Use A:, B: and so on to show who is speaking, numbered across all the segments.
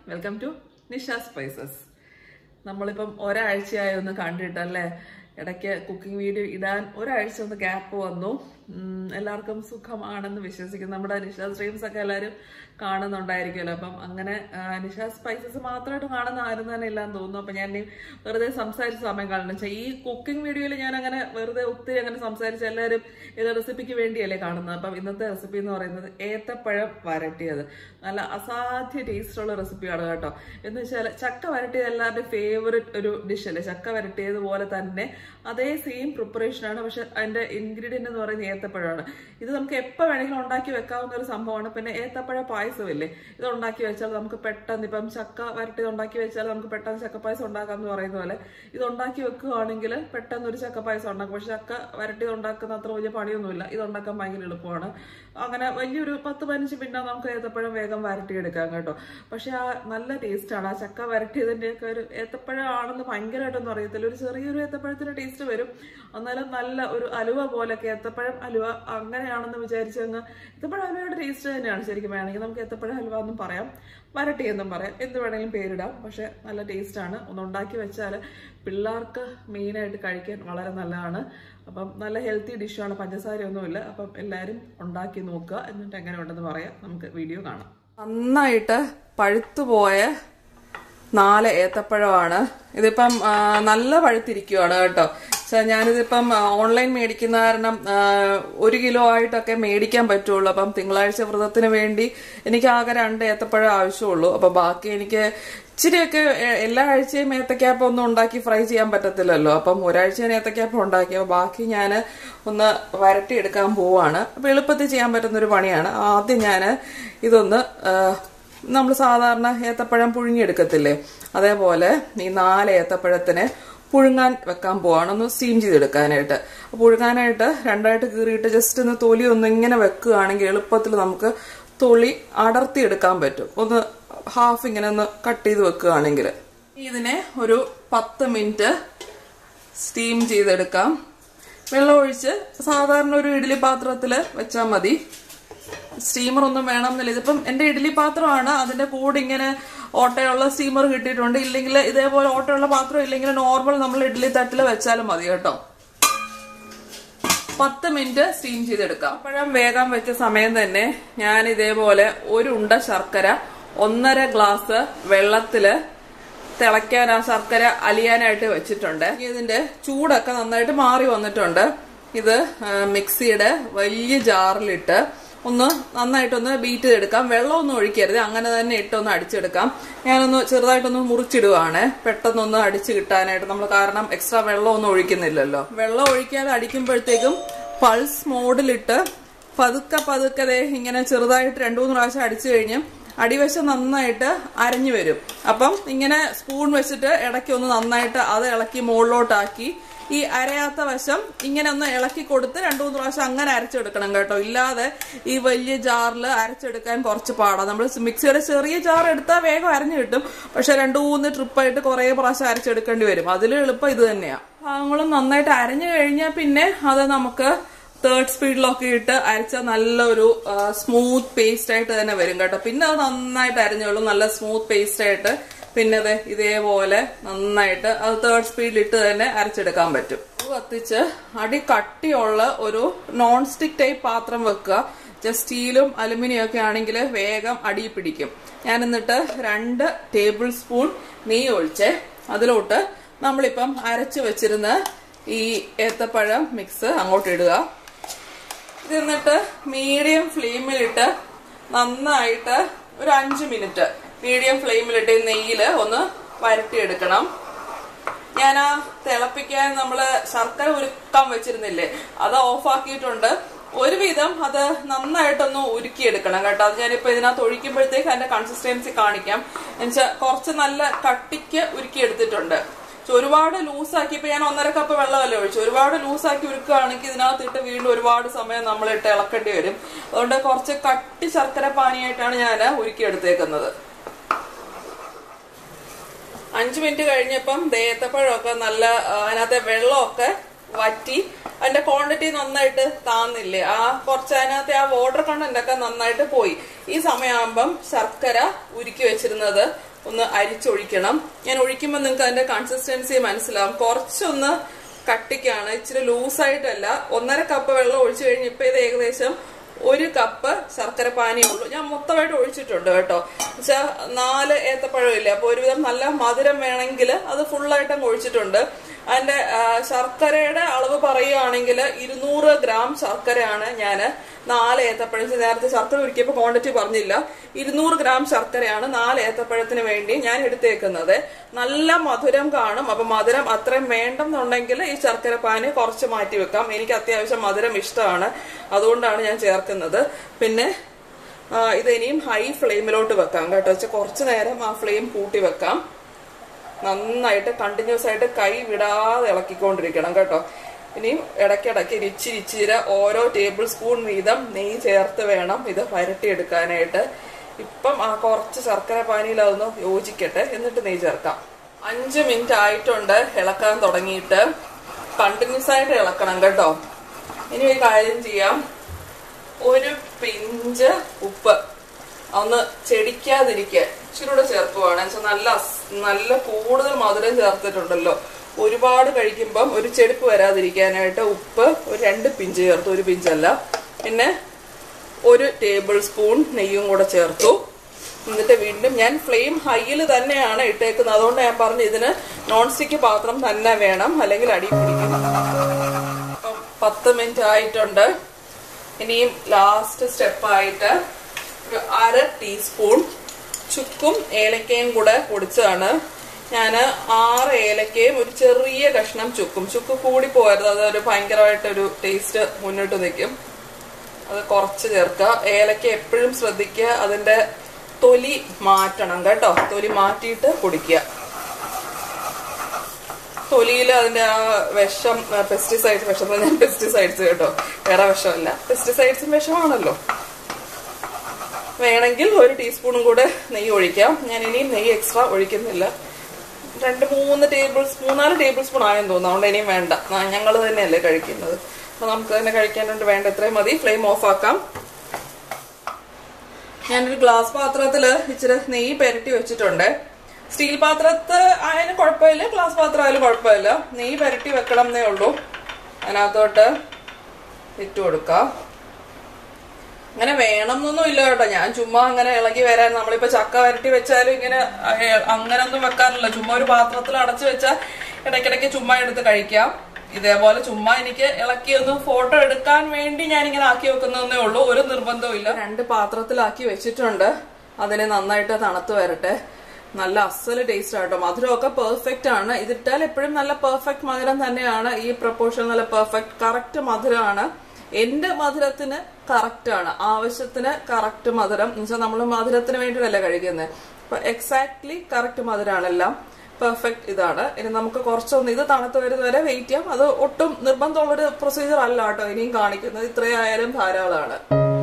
A: welcome to Nisha spices നമ്മളിപ്പം ഒരാഴ്ചയായി ഒന്ന് കണ്ടിട്ടല്ലേ ഇടയ്ക്ക് കുക്കിംഗ് വീഡിയോ ഇടാൻ ഒരാഴ്ച ഒന്ന് ഗ്യാപ്പ് വന്നു ഉം, എല്ലാവർക്കും സുഖമാണെന്ന് വിശ്വസിക്കുന്നു നമ്മുടെ നിഷ സ്ട്രീംസ് ഒക്കെ എല്ലാവരും കാണുന്നുണ്ടായിരിക്കുമല്ലോ അപ്പം അങ്ങനെ ആ, നിഷ സ്പൈസസ് മാത്രമായിട്ട് കാണുന്ന ആരും തന്നെ ഇല്ലാന്ന് തോന്നുന്നു അപ്പം ഞാൻ ഇനി വെറുതെ സംസാരിച്ച സമയം കാണണം വെച്ചാൽ ഈ കുക്കിംഗ് വീഡിയോയിൽ ഞാൻ അങ്ങനെ വെറുതെ ഒത്തിരി അങ്ങനെ സംസാരിച്ച് എല്ലാവരും ഇത് റെസിപ്പിക്ക് വേണ്ടിയല്ലേ കാണുന്നത് അപ്പം ഇന്നത്തെ റെസിപ്പി എന്ന് പറയുന്നത് ഏത്തപ്പഴം വരട്ടിയത് നല്ല അസാധ്യ ടേസ്റ്റുള്ള റെസിപ്പിയാണ് കേട്ടോ എന്ന് വെച്ചാൽ ചക്ക വരട്ടിയത് എല്ലാവരുടെയും ഫേവററ്റ് ഒരു ഡിഷ് അല്ലേ ചക്ക വരട്ടിയത് പോലെ തന്നെ അതേ സെയിം പ്രിപ്പറേഷൻ ആണ് പക്ഷെ അതിന്റെ ഇൻഗ്രീഡിയന്റ് എന്ന് പറയുന്നത് ഏത്തപ്പഴമാണ് ഇത് നമുക്ക് എപ്പോൾ വേണമെങ്കിലും ഉണ്ടാക്കി വെക്കാവുന്ന ഒരു സംഭവമാണ് പിന്നെ ഏത്തപ്പഴ പായസമില്ലേ ഇത് ഉണ്ടാക്കി വെച്ചാൽ നമുക്ക് പെട്ടെന്ന് ഇപ്പം ചക്ക വരട്ടിയത് ഉണ്ടാക്കി വെച്ചാൽ നമുക്ക് പെട്ടെന്ന് ചക്ക പായസം ഉണ്ടാക്കാം എന്ന് പറയുന്ന പോലെ ഇത് ഉണ്ടാക്കി വെക്കുകയാണെങ്കിൽ പെട്ടെന്ന് ഒരു ചക്ക പായസം ഉണ്ടാക്കും പക്ഷെ ചക്ക വരട്ടിയത് ഉണ്ടാക്കുന്ന അത്ര വലിയ പണിയൊന്നുമില്ല ഇത് ഉണ്ടാക്കാൻ ഭയങ്കര എളുപ്പമാണ് അങ്ങനെ വലിയൊരു പത്ത് പതിനഞ്ച് പിന്നെ നമുക്ക് ഏത്തപ്പഴം വേഗം വരട്ടിയെടുക്കാം കേട്ടോ പക്ഷെ ആ നല്ല ടേസ്റ്റാണ് ആ ചക്ക വരട്ടിയതിൻ്റെയൊക്കെ ഒരു ഏത്തപ്പഴം ആണെന്ന് ഭയങ്കരമായിട്ടൊന്നും അറിയത്തില്ല ഒരു ചെറിയൊരു ഏത്തപ്പഴത്തിന്റെ ടേസ്റ്റ് വരും എന്നാലും നല്ല ഒരു അലുവ പോലൊക്കെ ഏത്തപ്പഴം അലുവ അങ്ങനെയാണെന്ന് വിചാരിച്ച് അങ്ങ് ഏത്തപ്പഴം അലുവയുടെ ടേസ്റ്റ് തന്നെയാണ് ശരിക്കും വേണമെങ്കിൽ നമുക്ക് ഏത്തപ്പഴം ഹലുവ എന്നും പറയാം വരട്ടി എന്നും പറയാം എന്ത് വേണമെങ്കിലും പേരിടാം പക്ഷെ നല്ല ടേസ്റ്റാണ് ഒന്ന് ഉണ്ടാക്കി വെച്ചാൽ പിള്ളേർക്ക് മെയിനായിട്ട് കഴിക്കാൻ വളരെ നല്ലതാണ് അപ്പം നല്ല ഹെൽത്തി ഡിഷാണ് പഞ്ചസാരയൊന്നുമില്ല അപ്പം എല്ലാവരും ഉണ്ടാക്കി നോക്കുക എന്നിട്ട് എങ്ങനെ ഉണ്ടെന്ന് പറയാം നമുക്ക് വീഡിയോ കാണാം നന്നായിട്ട് പഴുത്തുപോയ നാല് ഏത്തപ്പഴമാണ് ഇതിപ്പം ആ, നല്ല പഴുത്തിരിക്കുവാണ് കേട്ടോ പക്ഷേ ഞാനിതിപ്പം ആ, ഓൺലൈൻ മേടിക്കുന്ന കാരണം ആ, ഒരു കിലോ ആയിട്ടൊക്കെ മേടിക്കാൻ പറ്റുള്ളൂ അപ്പം തിങ്കളാഴ്ച വ്രതത്തിന് വേണ്ടി എനിക്ക് ആകെ രണ്ട് ഏത്തപ്പഴം ആവശ്യമുള്ളൂ അപ്പൊ ബാക്കി എനിക്ക് ഇച്ചിരിയൊക്കെ എ, എല്ലാ ആഴ്ചയും ഏത്തക്കാപ്പം ഒന്നും ഉണ്ടാക്കി ഫ്രൈ ചെയ്യാൻ പറ്റത്തില്ലല്ലോ അപ്പം ഒരാഴ്ച ഞാൻ ഏത്തക്കാപ്പം ഉണ്ടാക്കി അപ്പൊ ബാക്കി ഞാൻ ഒന്ന് വരട്ടി എടുക്കാൻ പോവാണ് അപ്പൊ എളുപ്പത്തിൽ ചെയ്യാൻ പറ്റുന്ന ഒരു പണിയാണ് ആദ്യം ഞാൻ ഇതൊന്ന് ആ, നമ്മൾ സാധാരണ ഏത്തപ്പഴം പുഴുങ്ങിയെടുക്കത്തില്ലേ അതേപോലെ ഈ നാല് ഏത്തപ്പഴത്തിന് പുഴുങ്ങാൻ വെക്കാൻ പോവാണ് ഒന്ന് സ്റ്റീം ചെയ്തെടുക്കാനായിട്ട് അപ്പൊ പുഴുങ്ങാനായിട്ട് രണ്ടായിട്ട് കീറിയിട്ട് ജസ്റ്റ് ഒന്ന് തൊലി ഒന്ന് ഇങ്ങനെ വെക്കുകയാണെങ്കിൽ എളുപ്പത്തിൽ നമുക്ക് തൊലി അടർത്തി എടുക്കാൻ പറ്റും ഒന്ന് ഹാഫ് ഇങ്ങനെ ഒന്ന് കട്ട് ചെയ്ത് വെക്കുകയാണെങ്കിൽ ഇതിനെ ഒരു പത്ത് മിനിറ്റ് സ്റ്റീം ചെയ്തെടുക്കാം വെള്ളം ഒഴിച്ച് സാധാരണ ഒരു ഇഡ്ഡലി പാത്രത്തിൽ വെച്ചാൽ മതി സ്റ്റീമർ ഒന്നും വേണമെന്നില്ല ഇതിപ്പം എന്റെ ഇഡ്ഡലി പാത്രമാണ് അതിന്റെ കൂടെ ഇങ്ങനെ ഓട്ടയുള്ള സ്റ്റീമർ കിട്ടിയിട്ടുണ്ട് ഇല്ലെങ്കിൽ ഇതേപോലെ ഓട്ടയുള്ള പാത്രം ഇല്ലെങ്കിൽ നോർമൽ നമ്മൾ ഇഡ്ഡലി തട്ടിൽ വെച്ചാലും മതി കേട്ടോ പത്ത് മിനിറ്റ് സ്റ്റീം ചെയ്തെടുക്കാം പഴം വേഗം വെച്ച സമയം തന്നെ ഞാൻ ഇതേപോലെ ഒരു ഉണ്ട ശർക്കര ഒന്നര ഗ്ലാസ് വെള്ളത്തില് തിളയ്ക്കാൻ ആ ശർക്കര അലിയാനായിട്ട് വെച്ചിട്ടുണ്ട് ഇതിന്റെ ചൂടൊക്കെ നന്നായിട്ട് മാറി വന്നിട്ടുണ്ട് ഇത് ആ, മിക്സിയുടെ വലിയ ജാറിലിട്ട് ഒന്ന് നന്നായിട്ടൊന്ന് ബീറ്റ് ചെയ്തെടുക്കാം വെള്ളമൊന്നും ഒഴിക്കരുത് അങ്ങനെ തന്നെ ഇട്ടൊന്ന് അടിച്ചെടുക്കാം ഞാനൊന്ന് ചെറുതായിട്ടൊന്ന് മുറിച്ചിടുവാണ് പെട്ടെന്നൊന്ന് അടിച്ചു കിട്ടാനായിട്ട് നമ്മൾ കാരണം എക്സ്ട്രാ വെള്ളമൊന്നും ഒഴിക്കുന്നില്ലല്ലോ വെള്ളം ഒഴിക്കാതെ അടിക്കുമ്പോഴത്തേക്കും പൾസ് മോഡിലിട്ട് പതുക്കെ പതുക്കെ ദേ ഇങ്ങനെ ചെറുതായിട്ട് രണ്ടു മൂന്ന് പ്രാവശ്യം അടിച്ചു കഴിഞ്ഞ് അടിവശം നന്നായിട്ട് അരഞ്ഞു വരും അപ്പം ഇങ്ങനെ സ്പൂൺ വെച്ചിട്ട് ഇടയ്ക്ക് ഒന്ന് നന്നായിട്ട് അത് ഇളക്കി മുകളിലോട്ടാക്കി ഈ അരയാത്ത വശം ഇങ്ങനെ ഒന്ന് ഇളക്കി കൊടുത്ത് രണ്ടു മൂന്ന് പ്രാവശ്യം അങ്ങനെ അരച്ചെടുക്കണം കേട്ടോ ഇല്ലാതെ ഈ വലിയ ജാറിൽ അരച്ചെടുക്കാൻ കുറച്ച് പാടാണ് നമ്മൾ മിക്സിയുടെ ചെറിയ ജാർ എടുത്താൽ വേഗം അരഞ്ഞു കിട്ടും പക്ഷെ രണ്ടു മൂന്ന് ട്രിപ്പായിട്ട് കുറേ പ്രാവശ്യം അരച്ചെടുക്കേണ്ടി വരും അതിൽ എളുപ്പം ഇത് തന്നെയാണ് ഭാഗങ്ങളും നന്നായിട്ട് അരഞ്ഞു കഴിഞ്ഞാൽ പിന്നെ അത് നമുക്ക് തേർഡ് സ്പീഡിലൊക്കെ ഇട്ട് അരച്ച നല്ലൊരു സ്മൂത്ത് പേസ്റ്റ് ആയിട്ട് തന്നെ വരും കേട്ടോ പിന്നെ അത് നന്നായിട്ട് അരഞ്ഞോളും നല്ല സ്മൂത്ത് പേസ്റ്റ് ആയിട്ട് പിന്നെ അത് ഇതേപോലെ നന്നായിട്ട് അത് തേർഡ് സ്പീഡിൽ ഇട്ട് തന്നെ അരച്ചെടുക്കാൻ പറ്റും ഇത് കത്തിച്ച് അടി കട്ടിയുള്ള ഒരു നോൺ സ്റ്റിക് ടൈപ്പ് പാത്രം വെക്കുക ജസ്റ്റ് സ്റ്റീലും അലുമിനിയം ഒക്കെ ആണെങ്കിൽ വേഗം അടി പിടിക്കും ഞാൻ എന്നിട്ട് രണ്ട് ടേബിൾ സ്പൂൺ നെയ്യ് ഒഴിച്ച് അതിലോട്ട് നമ്മളിപ്പം അരച്ചു വെച്ചിരുന്ന ഈ ഏത്തപ്പഴം മിക്സ് അങ്ങോട്ട് ഇടുക ഇത് എന്നിട്ട് മീഡിയം ഫ്ലെയിമിലിട്ട് നന്നായിട്ട് ഒരു അഞ്ച് മിനിറ്റ് മീഡിയം ഫ്ലെയിമിലിട്ട് ഈ നെയ്യിൽ ഒന്ന് വരട്ടിയെടുക്കണം ഞാൻ ആ തിളപ്പിക്കാൻ നമ്മള് ശർക്കര ഉരുക്കാൻ വെച്ചിരുന്നില്ലേ അത് ഓഫാക്കിയിട്ടുണ്ട് ഒരുവിധം അത് നന്നായിട്ടൊന്ന് ഉരുക്കിയെടുക്കണം കേട്ടോ അത് ഞാനിപ്പോ ഇതിനകത്ത് ഒഴിക്കുമ്പോഴത്തേക്ക് അതിന്റെ കൺസിസ്റ്റൻസി കാണിക്കാം എന്നുവെച്ചാൽ കുറച്ച് നല്ല കട്ടിക്ക് ഉരുക്കിയെടുത്തിട്ടുണ്ട് പക്ഷെ ഒരുപാട് ലൂസാക്കി ഇപ്പൊ ഞാൻ ഒന്നര കപ്പ് വെള്ളമല്ലേ ഒഴിച്ചു ഒരുപാട് ലൂസാക്കി ഉരുക്കുകയാണെങ്കിൽ ഇതിനകത്ത് ഇട്ട് വീണ്ടും ഒരുപാട് സമയം നമ്മൾ ഇട്ട് ഇളക്കേണ്ടി വരും അതുകൊണ്ട് കുറച്ച് കട്ടി ശർക്കര പാനിയായിട്ടാണ് ഞാൻ ഉരുക്കിയെടുത്തേക്കുന്നത് അഞ്ചു മിനിറ്റ് കഴിഞ്ഞപ്പം ദേത്തപ്പഴമൊക്കെ നല്ല ആ, അതിനകത്തെ വെള്ളമൊക്കെ വറ്റി അതിന്റെ ക്വാണ്ടിറ്റി നന്നായിട്ട് താന്നില്ലേ ആ കുറച്ച് അതിനകത്തെ ആ വാട്ടർ കണ്ടന്റ് ഒക്കെ നന്നായിട്ട് പോയി ഈ സമയമാകുമ്പം ശർക്കര ഉരുക്കി വെച്ചിരുന്നത് ഒന്ന് അരിച്ചൊഴിക്കണം ഞാൻ ഒഴിക്കുമ്പോൾ നിങ്ങൾക്ക് അതിന്റെ കൺസിസ്റ്റൻസി മനസ്സിലാവും കുറച്ചൊന്ന് കട്ടിക്കാണ് ഇച്ചിരി ലൂസായിട്ടല്ല ഒന്നര കപ്പ് വെള്ളം ഒഴിച്ചു കഴിഞ്ഞ് ഇപ്പൊ ഇത് ഏകദേശം ഒരു കപ്പ് ശർക്കര പാനിയേ ഉള്ളൂ ഞാൻ മൊത്തമായിട്ട് ഒഴിച്ചിട്ടുണ്ട് കേട്ടോ വെച്ചാൽ നാല് ഏത്തപ്പഴം ഇല്ലേ അപ്പൊ ഒരുവിധം നല്ല മധുരം വേണമെങ്കിൽ അത് ഫുള്ളായിട്ട് അങ്ങ് ഒഴിച്ചിട്ടുണ്ട് അതിന്റെ ആ, ശർക്കരയുടെ അളവ് പറയുകയാണെങ്കിൽ ഇരുന്നൂറ് ഗ്രാം ശർക്കരയാണ് ഞാൻ നാല് ഏത്തപ്പഴം ഇത് നേരത്തെ ശർക്കര ഒരുക്കിയപ്പോൾ ക്വാണ്ടിറ്റി പറഞ്ഞില്ല ഇരുന്നൂറ് ഗ്രാം ശർക്കരയാണ് നാല് ഏത്തപ്പഴത്തിന് വേണ്ടി ഞാൻ എടുത്തേക്കുന്നത് നല്ല മധുരം കാണും അപ്പൊ മധുരം അത്രയും വേണ്ടെന്നുണ്ടെങ്കിൽ ഈ ശർക്കര പാന് കുറച്ച് മാറ്റി വെക്കാം എനിക്ക് അത്യാവശ്യം മധുരം ഇഷ്ടമാണ് അതുകൊണ്ടാണ് ഞാൻ ചേർക്കുന്നത് പിന്നെ ആ, ഇത് ഇനിയും ഹൈ ഫ്ലെയിമിലോട്ട് വെക്കാം കേട്ടോ വെച്ചാൽ കുറച്ച് നേരം ആ ഫ്ലെയിം കൂട്ടി വെക്കാം നന്നായിട്ട് കണ്ടിന്യൂസ് ആയിട്ട് കൈ വിടാതെ ഇളക്കിക്കൊണ്ടിരിക്കണം കേട്ടോ ഇനിയും ഇടയ്ക്കിടയ്ക്ക് ഇച്ചിരി ഇച്ചിരി ഓരോ ടേബിൾ സ്പൂൺ വീതം നെയ്യ് ചേർത്ത് വേണം ഇത് വരട്ടിയെടുക്കാനായിട്ട് ഇപ്പം ആ കുറച്ച് ശർക്കര പാനിയിൽ അതൊന്ന് യോജിക്കട്ടെ എന്നിട്ട് നെയ്യ് ചേർക്കാം അഞ്ച് മിനിറ്റ് ആയിട്ടുണ്ട് ഇളക്കാൻ തുടങ്ങിയിട്ട് കണ്ടിന്യൂസ് ആയിട്ട് ഇളക്കണം കേട്ടോ ഇനി ഒരു കാര്യം ചെയ്യാം ഒരു പിഞ്ച് ഉപ്പ് ഒന്ന് ചെടിക്കാതിരിക്കാൻ ഇച്ചിരി കൂടെ ചേർക്കുവാണ് വെച്ചാൽ നല്ല അസ്- നല്ല കൂടുതൽ മധുരം ചേർത്തിട്ടുണ്ടല്ലോ ഒരുപാട് കഴിക്കുമ്പം ഒരു ചെടുപ്പ് വരാതിരിക്കാനായിട്ട് ഉപ്പ് ഒരു രണ്ട് പിഞ്ച് ചേർത്തു ഒരു പിഞ്ചല്ല പിന്നെ ഒരു ടേബിൾ സ്പൂൺ നെയ്യും കൂടെ ചേർത്തു എന്നിട്ട് വീണ്ടും ഞാൻ ഫ്ലെയിം ഹൈയിൽ തന്നെയാണ് ഇട്ടേക്കുന്നത് അതുകൊണ്ട് ഞാൻ പറഞ്ഞു ഇതിന് നോൺ സ്റ്റിക്ക് പാത്രം തന്നെ വേണം അല്ലെങ്കിൽ അടി പിടിക്കും അപ്പം പത്ത് മിനിറ്റ് ആയിട്ടുണ്ട് ഇനിയും ലാസ്റ്റ് സ്റ്റെപ്പായിട്ട് ഒരു അര ടീസ്പൂൺ ചുക്കും ഏലക്കയും കൂടെ പൊടിച്ചതാണ് ഞാൻ ആറ് ഏലക്കയും ഒരു ചെറിയ കഷ്ണം ചുക്കും ചുക്ക് കൂടി പോകരുത് അതൊരു ഭയങ്കരമായിട്ടൊരു ടേസ്റ്റ് മുന്നോട്ട് നിൽക്കും അത് കുറച്ച് ചേർക്കുക ഏലക്ക എപ്പോഴും ശ്രദ്ധിക്കുക അതിന്റെ തൊലി മാറ്റണം കേട്ടോ തൊലി മാറ്റിയിട്ട് കുടിക്കുക തൊലിയിൽ അതിന്റെ ആ വിഷം പെസ്റ്റിസൈഡ്സ് വിഷം ഞാൻ പെസ്റ്റിസൈഡ്സ് കേട്ടോ വേറെ വിഷമല്ല പെസ്റ്റിസൈഡ്സും വിഷമാണല്ലോ വേണമെങ്കിൽ ഒരു ടീസ്പൂണും കൂടെ നെയ്യ് ഒഴിക്കാം ഞാൻ ഇനിയും നെയ്യ് എക്സ്ട്രാ ഒഴിക്കുന്നില്ല രണ്ട് മൂന്ന് ടേബിൾ മൂന്നാല് ടേബിൾ സ്പൂൺ ആയെന്ന് തോന്നുന്നു അതുകൊണ്ട് ഇനിയും വേണ്ട ഞങ്ങൾ തന്നെയല്ലേ കഴിക്കുന്നത് അപ്പൊ നമുക്ക് തന്നെ കഴിക്കാനായിട്ട് വേണ്ട ഇത്രയും മതി ഫ്ലെയിം ഓഫ് ആക്കാം ഞാനൊരു ഗ്ലാസ് പാത്രത്തില് ഇച്ചിരി നെയ്യ് പെരട്ടി വെച്ചിട്ടുണ്ട് സ്റ്റീൽ പാത്രത്ത് ആയാലും കുഴപ്പമില്ല ഗ്ലാസ് പാത്രം ആയാലും കുഴപ്പമില്ല നെയ്യ് പെരട്ടി വെക്കണം എന്നേ ഉള്ളൂ അതിനകത്തോട്ട് ഇട്ട് കൊടുക്കാം അങ്ങനെ വേണം എന്നൊന്നും ഇല്ല കേട്ടോ ഞാൻ ചുമ്മാ അങ്ങനെ ഇളകി വരാൻ നമ്മളിപ്പോ ചക്ക വരട്ടി വെച്ചാലും ഇങ്ങനെ അഹ് അങ്ങനെ ഒന്നും വെക്കാറില്ല ചുമ്മാ ഒരു പാത്രത്തിൽ അടച്ചു വെച്ചാൽ ഇടയ്ക്കിടയ്ക്ക് ചുമ്മാ എടുത്ത് കഴിക്കാം ഇതേപോലെ ചുമ്മാ എനിക്ക് ഇളക്കി ഒന്ന് ഫോട്ടോ എടുക്കാൻ വേണ്ടി ഞാൻ ഇങ്ങനെ ആക്കി വെക്കുന്നതേ ഉള്ളൂ ഒരു നിർബന്ധവും ഇല്ല രണ്ട് പാത്രത്തിലാക്കി വെച്ചിട്ടുണ്ട് അതിനെ നന്നായിട്ട് തണുത്ത് വരട്ടെ നല്ല അസല് ടേസ്റ്റ് ആട്ടോ മധുരമൊക്കെ പെർഫെക്റ്റ് ആണ് ഇതിട്ടാൽ എപ്പോഴും നല്ല പെർഫെക്റ്റ് മധുരം തന്നെയാണ് ഈ പ്രപ്പോർഷൻ നല്ല പെർഫെക്റ്റ് കറക്റ്റ് മധുരമാണ് എന്റെ മധുരത്തിന് കറക്റ്റ് ആണ് ആവശ്യത്തിന് കറക്റ്റ് മധുരം എന്ന് വെച്ചാൽ നമ്മൾ മധുരത്തിന് വേണ്ടിയിട്ടല്ല കഴിക്കുന്നത് അപ്പൊ എക്സാക്ട്ലി കറക്റ്റ് മധുരമാണെല്ലാം പെർഫെക്റ്റ് ഇതാണ് ഇനി നമുക്ക് കുറച്ചൊന്ന് ഇത് തണുത്ത് വരുന്നത് വരെ വെയിറ്റ് ചെയ്യാം അത് ഒട്ടും നിർബന്ധമുള്ളൊരു പ്രൊസീജിയർ അല്ല കേട്ടോ ഇനിയും കാണിക്കുന്നത് ഇത്രയായാലും ധാരാളമാണ്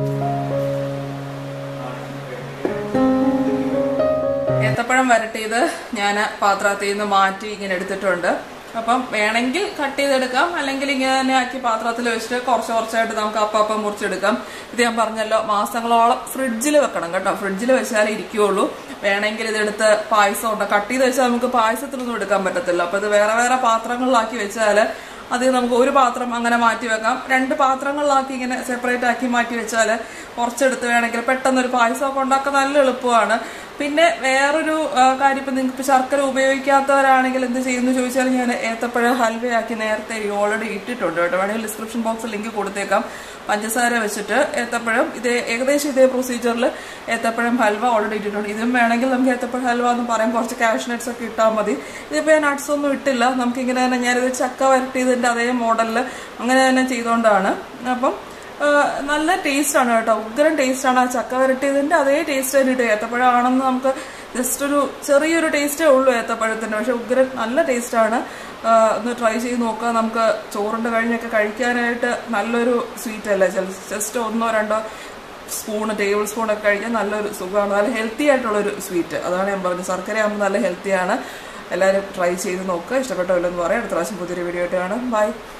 A: ഏത്തപ്പഴം വരട്ടിയത് ഞാൻ പാത്രത്തിൽ നിന്ന് മാറ്റി ഇങ്ങനെ എടുത്തിട്ടുണ്ട് അപ്പം വേണമെങ്കിൽ കട്ട് ചെയ്തെടുക്കാം അല്ലെങ്കിൽ ഇങ്ങനെ തന്നെ ആക്കി പാത്രത്തിൽ വെച്ചിട്ട് കുറച്ച് കുറച്ചായിട്ട് നമുക്ക് അപ്പം അപ്പം മുറിച്ചെടുക്കാം ഇത് ഞാൻ പറഞ്ഞല്ലോ മാസങ്ങളോളം ഫ്രിഡ്ജിൽ വെക്കണം കേട്ടോ ഫ്രിഡ്ജിൽ വെച്ചാലേ ഇരിക്കുകയുള്ളൂ വേണമെങ്കിൽ ഇതെടുത്ത് പായസം ഉണ്ട് കട്ട് ചെയ്ത് വെച്ചാൽ നമുക്ക് പായസത്തിനൊന്നും എടുക്കാൻ പറ്റത്തില്ല അപ്പൊ ഇത് വേറെ വേറെ പാത്രങ്ങളിലാക്കി വെച്ചാൽ അത് നമുക്ക് ഒരു പാത്രം അങ്ങനെ മാറ്റി വെക്കാം രണ്ട് പാത്രങ്ങളിലാക്കി ഇങ്ങനെ സെപ്പറേറ്റ് ആക്കി മാറ്റി വെച്ചാൽ കുറച്ചെടുത്ത് വേണമെങ്കിൽ പെട്ടെന്ന് ഒരു പായസമൊക്കെ ഉണ്ടാക്കാൻ നല്ല എളുപ്പമാണ് പിന്നെ വേറൊരു ആ, കാര്യം ഇപ്പം നിങ്ങൾക്ക് ഇപ്പം ശർക്കര ഉപയോഗിക്കാത്തവരാണെങ്കിൽ എന്ത് ചെയ്യുന്നു ചോദിച്ചാൽ ഞാൻ ഏത്തപ്പഴ ഹൽവയാക്കി നേരത്തെ ഓൾറെഡി ഇട്ടിട്ടുണ്ട് കേട്ടോ വേണമെങ്കിൽ ഡിസ്ക്രിപ്ഷൻ ബോക്സിൽ ലിങ്ക് കൊടുത്തേക്കാം പഞ്ചസാര വെച്ചിട്ട് ഏത്തപ്പഴം ഇതേ ഏകദേശം ഇതേ പ്രൊസീജിയറിൽ ഏത്തപ്പഴം ഹൽവ ഓൾറെഡി ഇട്ടിട്ടുണ്ട് ഇതും വേണമെങ്കിൽ നമുക്ക് ഏത്തപ്പഴ ഹൽവ എന്ന് പറയും കുറച്ച് കാഷ് നട്ട്സ് ഒക്കെ ഇട്ടാൽ മതി ഇതിപ്പോൾ ഞാൻ നട്ട്സ് ഒന്നും ഇട്ടില്ല നമുക്ക് ഇങ്ങനെ തന്നെ ഞാനിത് ചക്ക വരട്ടിയതിൻ്റെ അതേ മോഡലിൽ അങ്ങനെ തന്നെ ചെയ്തുകൊണ്ടാണ് അപ്പം ആ, നല്ല ടേസ്റ്റ് ആണ് കേട്ടോ ഉഗ്രം ടേസ്റ്റ് ആണ് ആ ചക്ക വരട്ടിയതിന്റെ അതേ ടേസ്റ്റ് തന്നെ ഇട്ട് ഏത്തപ്പഴം ആണെന്ന് നമുക്ക് ജസ്റ്റ് ഒരു ചെറിയൊരു ടേസ്റ്റേ ഉള്ളൂ ഏത്തപ്പഴത്തിന് പക്ഷെ ഉഗ്രൻ നല്ല ടേസ്റ്റ് ആണ് ആ, ഒന്ന് ട്രൈ ചെയ്ത് നോക്കുക നമുക്ക് ചോറിന്റെ കഴിഞ്ഞൊക്കെ കഴിക്കാനായിട്ട് നല്ലൊരു സ്വീറ്റ് അല്ലേ ജസ്റ്റ് ഒന്നോ രണ്ടോ സ്പൂൺ ടേബിൾ സ്പൂൺ ഒക്കെ കഴിക്കാൻ നല്ലൊരു സുഖമാണ് നല്ല ഹെൽത്തി ആയിട്ടുള്ളൊരു സ്വീറ്റ് അതാണ് ഞാൻ പറഞ്ഞത് ശർക്കര ആകുമ്പോൾ നല്ല ഹെൽത്തിയാണ് എല്ലാവരും ട്രൈ ചെയ്ത് നോക്കുക ഇഷ്ടപ്പെട്ടല്ലോ എന്ന് പറയാം അടുത്ത പ്രാവശ്യം പുതിയൊരു വീഡിയോ ആയിട്ട് കാണാം ബൈ